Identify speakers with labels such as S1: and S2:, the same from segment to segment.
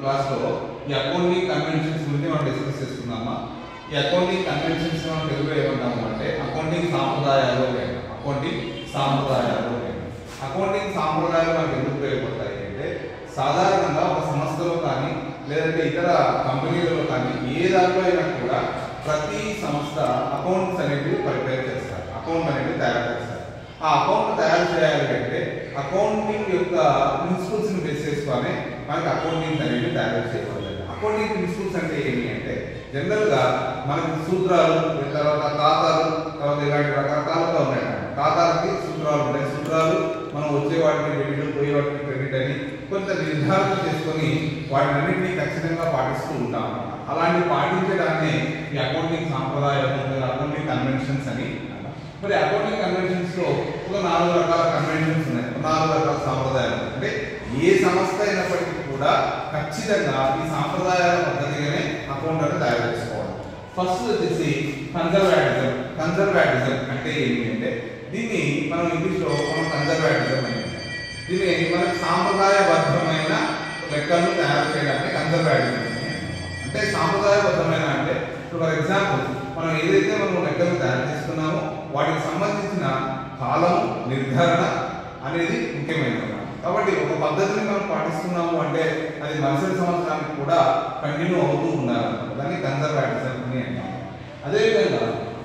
S1: Class లో ఈ accounting conventions గురించి మనం డిస్కస్ చేసుకున్నామా ఈ అకౌంటింగ్ కన్వెన్షన్స్ మనం తెలుగులో ఏమంటాము అంటే అకౌంటింగ్ సాంప్రదాయాలు అని అంటాం. అకౌంటింగ్ సాంప్రదాయాలు అని అంటాం. అకౌంటింగ్ సాంప్రదాయాలు మనకు ఎందుకు ఉపయోగపడతాయి అంటే సాధారణంగా ఒక సంస్థలో కానీ లేదంటే ఇతర కంపెనీలలో కానీ ఏ దాంట్లో అయినా కూడా ప్రతి సంస్థ అకౌంట్స్ అనేవి ప్రిపేర్ చేస్తారు అకౌంట్ అనేది తయారు చేస్తారు ఆ అకౌంట్ తయారు చేయాలి అంటే అకౌంటింగ్ యొక్క ప్రిన్సిపల్స్ ని బేస్ చేసుకొని మనకి అకౌంటింగ్ అనేది తయారు చేయబడతాయి అకౌంటింగ్ ప్రిన్సిపల్స్ అంటే ఏమి అంటే జనరల్ గా మనకి సూత్రాలు తర్వాత ఖాతాలు తర్వాత ఇలాంటి రకరకాలుగా ఉన్నాయి ఖాతాలకి సూత్రాలు ఉంటాయి సూత్రాలు మనం వచ్చే వాటిని డెబిట్ పోయే వాటిని క్రెడిట్ అని కొంత నిర్ధారణ చేసుకొని వాటిని అన్నింటినీ ఖచ్చితంగా పాటిస్తూ ఉంటాం అలాంటి పాటించడాన్ని ఈ అకౌంటింగ్ సాంప్రదాయం అకౌంటింగ్ కన్వెన్షన్స్ అని అంటాం. మరి అకౌంటింగ్ కన్వెన్షన్స్ లో ఒక నాలుగు రకాల కన్వెన్షన్స్ ఉన్నాయి ఒక నాలుగు రకాల సాంప్రదాయాలు అంటే ఏ సంస్థ అయినప్పటికీ కూడా ఖచ్చితంగా ఈ సాంప్రదాయాల పద్ధతిగానే అకౌంట్ అనేది తయారు చేసుకోవాలి ఫస్ట్ వచ్చేసి కన్జర్వాటిజం కన్జర్వాటిజం అంటే ఏంటి అంటే దీన్ని మనం ఇంగ్లీష్ లో మనం కన్జర్వాటిజం అని అంటాం. దీన్ని మనకి సాంప్రదాయబద్ధమైన లెక్కలను తయారు చేయడానికి కన్జర్వాటిజం అని అంటాం. అంటే సాంప్రదాయబద్ధమైన అంటే ఇప్పుడు ఫర్ ఎగ్జాంపుల్ మనం ఏదైతే మనం లెక్కలు తయారు చేసుకున్నామో వాటికి సంబంధించిన కాలం నిర్ధారణ అనేది ముఖ్యమైనది కాబట్టి ఒక పద్ధతిని మనం పాటిస్తున్నాము అంటే అది మరుసటి సంవత్సరానికి కూడా కంటిన్యూ అవుతూ ఉండాలి దాన్ని కన్జర్వాటిజం అని అంటాం అదేవిధంగా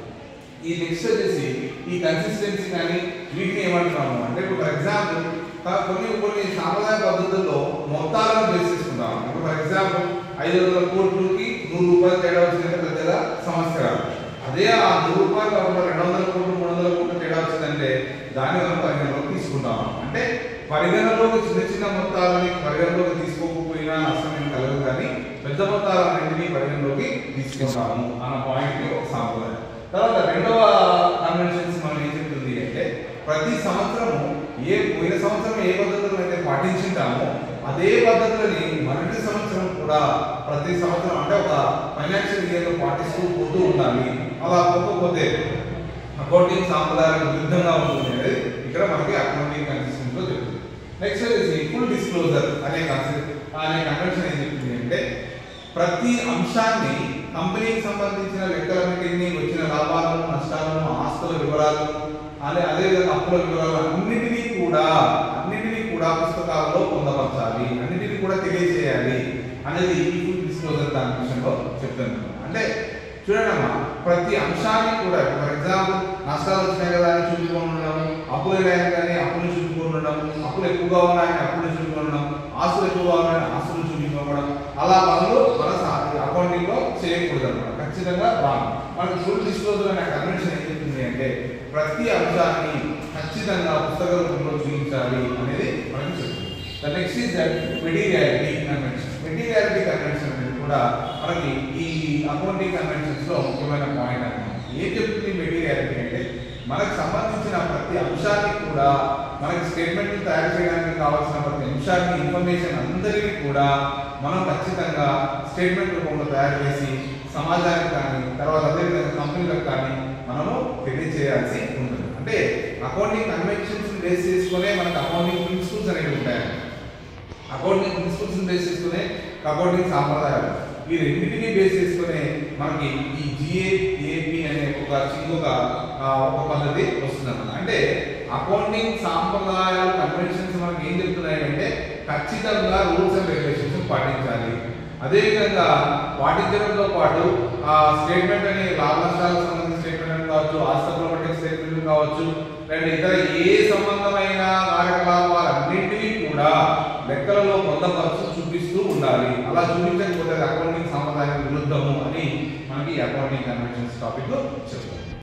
S1: ఈ నెక్స్ట్ వచ్చేసి ఈ కన్సిస్టెన్సీ కానీ వీటిని ఏమంటున్నాము అంటే ఇప్పుడు ఫర్ ఎగ్జాంపుల్ కొన్ని కొన్ని సాంప్రదాయ పద్ధతుల్లో మొత్తాలను బేస్ చేసుకుంటాం ఇప్పుడు ఫర్ ఎగ్జాంపుల్ ఐదు వందల కోట్లకి నూరు రూపాయలు తేడా వచ్చిందంటే పెద్దగా సమస్య రాదు అదే ఆ నూరు రూపాయలు కాకుండా రెండు వందల కోట్లు మూడు వందల కోట్లు తేడా వచ్చిందంటే దాన్ని మనం పరిగణలోకి తీసుకుంటాం అంటే పరిగణలోకి చిన్న చిన్న మొత్తాలని పరిగణలోకి తీసుకోకపోయినా నష్టం ఏం కలగదు కానీ పెద్ద మొత్తాలన్నింటినీ పరిగణలోకి తీసుకుంటాము అన్న పాయింట్ ఒక సాంప్రదాయం తర్వాత రెండవ కన్వెన్షన్స్ మనం ఏం చెప్తుంది అంటే ప్రతి సంవత్సరము ఏ పోయిన సంవత్సరం ఏ పద్ధతులను అయితే పాటించుంటామో అదే పద్ధతులని మరొక సంవత్సరం కూడా ప్రతి సంవత్సరం అంటే ఒక ఫైనాన్షియల్ ఇయర్ లో పాటిస్తూ పోతూ ఉండాలి అలా పోకపోతే అకౌంటింగ్ సాంప్రదాయాలకు విరుద్ధంగా ఉంటుంది అనేది ఇక్కడ మనకి అకౌంటింగ్ కన్సిస్టెన్స్ లో చెప్తుంది నెక్స్ట్ వచ్చేసి ఫుల్ డిస్క్లోజర్ అనే కాన్సెప్ట్ అనే కన్వెన్షన్ ఏం చెప్తుంది అంటే ప్రతి అంశాన్ని కంపెనీకి సంబంధించిన లెక్కలన్నింటినీ వచ్చిన లాభాలను నష్టాలను ఆస్తుల వివరాలను అదే అదేవిధంగా అప్పుల వివరాలు అన్నిటినీ కూడా అన్నిటినీ కూడా పుస్తకాలలో పొందపరచాలి అన్నిటినీ కూడా తెలియజేయాలి అనేది ఈ ఫుల్ డిస్క్లోజర్ కన్వెన్షన్ లో చెప్తున్నాను అంటే చూడండి అమ్మా ప్రతి అంశాన్ని కూడా ఫర్ ఎగ్జాంపుల్ నష్టాలు వచ్చినాయి కదా అని చూపుకొని ఉండడం అప్పులు అయినాయి కానీ అప్పులు చూపుకొని ఉండడం అప్పులు ఎక్కువగా ఉన్నాయని అప్పులు చూపుకొని ఉండడం ఆస్తులు ఎక్కువగా ఉన్నాయని ఆస్తులు చూపించుకోవడం అలా పనులు మన అకౌంటింగ్ లో చేయకూడదు అనమాట ఖచ్చితంగా రాంగ్ మనకి ఫుల్ డిస్క్లోజర్ అనే కన్వెన్షన్ ఏం చెప్తుంది అంటే ప్రతి అంశాన్ని ఖచ్చితంగా పుస్తక రూపంలో చూపించాలి అనేది మనకి చెప్తుంది the next is that materiality convention materiality convention అనేది కూడా మనకి ఈ అకౌంటింగ్ కన్వెన్షన్స్ లో ముఖ్యమైన పాయింట్ అన్నమాట ఏం చెప్తుంది మెటీరియాలిటీ అంటే మనకు సంబంధించిన ప్రతి అంశాన్ని కూడా మనకి స్టేట్మెంట్ తయారు చేయడానికి కావాల్సిన ప్రతి అంశాన్ని ఇన్ఫర్మేషన్ అందరినీ కూడా మనం ఖచ్చితంగా స్టేట్మెంట్ రూపంలో తయారు చేసి సమాజానికి కానీ తర్వాత అదేవిధంగా కంపెనీలకు కానీ మనము తెలియజేయాల్సి ఉంటుంది అంటే అకౌంటింగ్ కన్వెన్షన్స్ బేస్ చేసుకునే మనకు అకౌంటింగ్ ప్రిన్సిపల్స్ అనేవి ఉంటాయి అకౌంటింగ్ ప్రిన్సిపల్స్ బేస్ చేసుకునే అకౌంటింగ్ సాంప్రదాయాలు ఈ రెండింటిని బేస్ చేసుకునే మనకి ఈ జిఏఏపి అనే ఒక ఇంకొక ఆ, ఒక పద్ధతి వస్తుందన్నమాట అంటే అకౌంటింగ్ సాంప్రదాయాలు కన్వెన్షన్స్ మనకి ఏం చెప్తున్నాయి అంటే ఖచ్చితంగా రూల్స్ అండ్ రెగ్యులేషన్స్ పాటించాలి అదేవిధంగా పాటించడంతో పాటు ఆ స్టేట్మెంట్ అని లాభ నష్టాలకు సంబంధించిన స్టేట్మెంట్ అని కావచ్చు ఆస్తుల బట్టి స్టేట్మెంట్ కావచ్చు లేదా ఇతర ఏ సంబంధమైన కార్యకలాపాలన్నింటినీ కూడా లెక్కలలో పొందపరచు చూపిస్తూ ఉండాలి అలా చూపించకపోతే అది అకౌంటింగ్ సాంప్రదాయం విరుద్ధము అని మనకి అకౌంటింగ్ కన్వెన్షన్స్ టాపిక్ చెప్తుంది